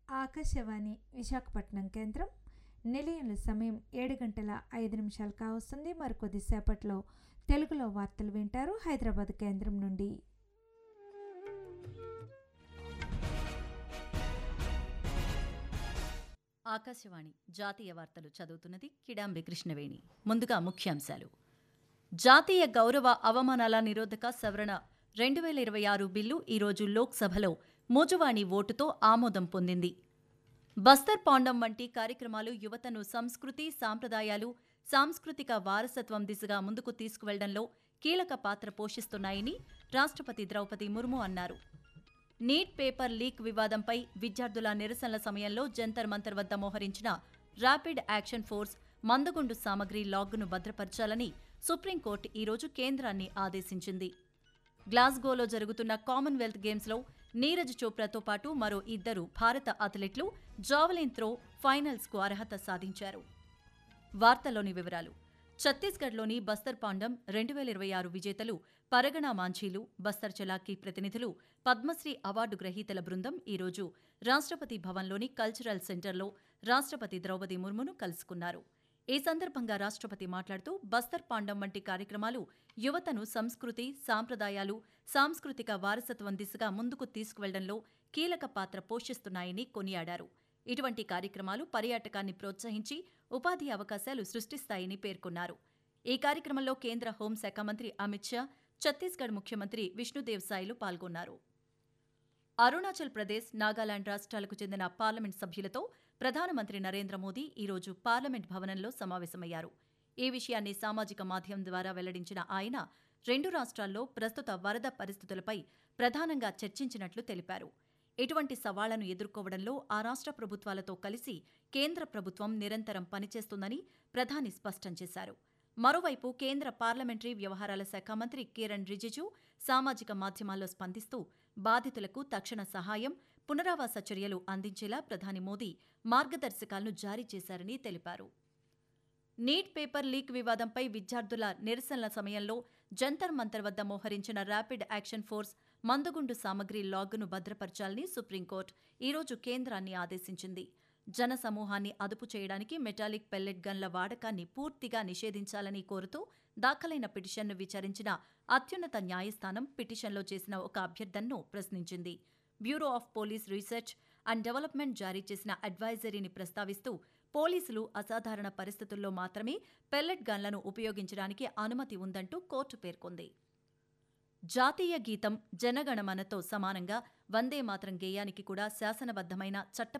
ఆకాశవాణి విశాఖపట్నం కేంద్రం నిలయంలో సమయం ఏడు గంటల ఐదు నిమిషాలు కావస్తుంది మరికొద్దిసేపట్లో తెలుగులో వార్తలు వింటారు హైదరాబాద్ కేంద్రం నుండి ఆకాశవాణి జాతీయ వార్తలు చదువుతున్నది కిడాంబి కృష్ణవేణి ముందుగా ముఖ్యాంశాలు జాతీయ గౌరవ అవమానాల నిరోధక సవరణ రెండు వేల ఇరవై ఆరు బిల్లు ఈరోజు లోక్సభలో మోజువాణి ఓటుతో ఆమోదం పొందింది బస్తర్ పాండం వంటి కార్యక్రమాలు యువతను సంస్కృతి సాంప్రదాయాలు సాంస్కృతిక వారసత్వం దిశగా ముందుకు తీసుకువెళ్లడంలో కీలక పాత్ర పోషిస్తున్నాయని రాష్ట్రపతి ద్రౌపది ముర్ము అన్నారు నీట్ పేపర్ లీక్ వివాదంపై విద్యార్థుల నిరసనల సమయంలో జంతర్ మంతర్ వద్ద మోహరించిన ర్యాపిడ్ యాక్షన్ ఫోర్స్ మందగుండు సామగ్రి లాగ్ను భద్రపరచాలని సుప్రీంకోర్టు ఈరోజు కేంద్రాన్ని ఆదేశించింది గ్లాస్గోలో జరుగుతున్న కామన్వెల్త్ గేమ్స్లో నీరజ్ చోప్రాతో పాటు మరో ఇద్దరు భారత అథ్లెట్లు జావలిన్ త్రో ఫైనల్స్కు అర్హత సాధించారు వార్తల్లోని వివరాలు ఛత్తీస్గఢ్లోని బస్తర్ పాండం రెండు వేల ఇరవై ఆరు విజేతలు పరగణ మాంఝీలు బస్తర్ చలాకీ ప్రతినిధులు పద్మశ్రీ అవార్డు గ్రహీతల బృందం ఈరోజు రాష్ట్రపతి భవన్లోని కల్చరల్ సెంటర్లో రాష్ట్రపతి ద్రౌపది ముర్మును కలుసుకున్నారు ఈ సందర్భంగా రాష్ట్రపతి మాట్లాడుతూ బస్తర్ పాండం వంటి కార్యక్రమాలు యువతను సంస్కృతి సాంప్రదాయాలు సాంస్కృతిక వారసత్వం దిశగా ముందుకు తీసుకువెళ్లడంలో కీలక పాత్ర పోషిస్తున్నాయని కొనియాడారు ఇటువంటి కార్యక్రమాలు పర్యాటకాన్ని ప్రోత్సహించి ఉపాధి అవకాశాలు సృష్టిస్తాయని పేర్కొన్నారు ఈ కార్యక్రమంలో కేంద్ర హోంశాఖ మంత్రి అమిత్ షా ఛత్తీస్గఢ్ ముఖ్యమంత్రి విష్ణుదేవ్ సాయిలు పాల్గొన్నారు అరుణాచల్ ప్రదేశ్ నాగాలాండ్ రాష్ట్రాలకు చెందిన పార్లమెంట్ సభ్యులతో ప్రధానమంత్రి నరేంద్ర మోదీ ఈరోజు పార్లమెంట్ భవనంలో సమావేశమయ్యారు ఈ విషయాన్ని సామాజిక మాధ్యమం ద్వారా వెల్లడించిన ఆయన రెండు రాష్ట్రాల్లో ప్రస్తుత వరద పరిస్థితులపై ప్రధానంగా చర్చించినట్లు తెలిపారు ఇటువంటి సవాళ్లను ఎదుర్కోవడంలో ఆ రాష్ట్ర ప్రభుత్వాలతో కలిసి కేంద్ర ప్రభుత్వం నిరంతరం పనిచేస్తుందని ప్రధాని స్పష్టం చేశారు మరోవైపు కేంద్ర పార్లమెంటరీ వ్యవహారాల శాఖ మంత్రి కిరణ్ రిజిజు సామాజిక మాధ్యమాల్లో స్పందిస్తూ బాధితులకు తక్షణ సహాయం పునరావాస చర్యలు అందించేలా ప్రధాని మోదీ మార్గదర్శకాలను జారీ చేశారని తెలిపారు నీట్ పేపర్ లీక్ వివాదంపై విద్యార్థుల నిరసనల సమయంలో జంతర్ మంతర్ వద్ద మోహరించిన ర్యాపిడ్ యాక్షన్ ఫోర్స్ మందుగుండు సామగ్రి లాగ్ను భద్రపరచాలని సుప్రీంకోర్టు ఈరోజు కేంద్రాన్ని ఆదేశించింది జన సమూహాన్ని అదుపు చేయడానికి మెటాలిక్ పెల్లెట్ గన్ల వాడకాన్ని పూర్తిగా నిషేధించాలని కోరుతూ దాఖలైన పిటిషన్ను విచారించిన అత్యున్నత న్యాయస్థానం పిటిషన్లో చేసిన ఒక అభ్యర్థనను ప్రశ్నించింది bureau of police research and development జారీ చేసిన అడ్వైజరీని ప్రస్తావిస్తూ పోలీసులు అసాధారణ పరిస్థితుల్లో మాత్రమే పెల్లెట్ గన్లను ఉపయోగించడానికి అనుమతి ఉందంటూ కోర్టు పేర్కొంది జాతీయ గీతం జనగణమనతో సమానంగా వందే మాత్రం గేయానికి కూడా శాసనబద్ధమైన చట్ట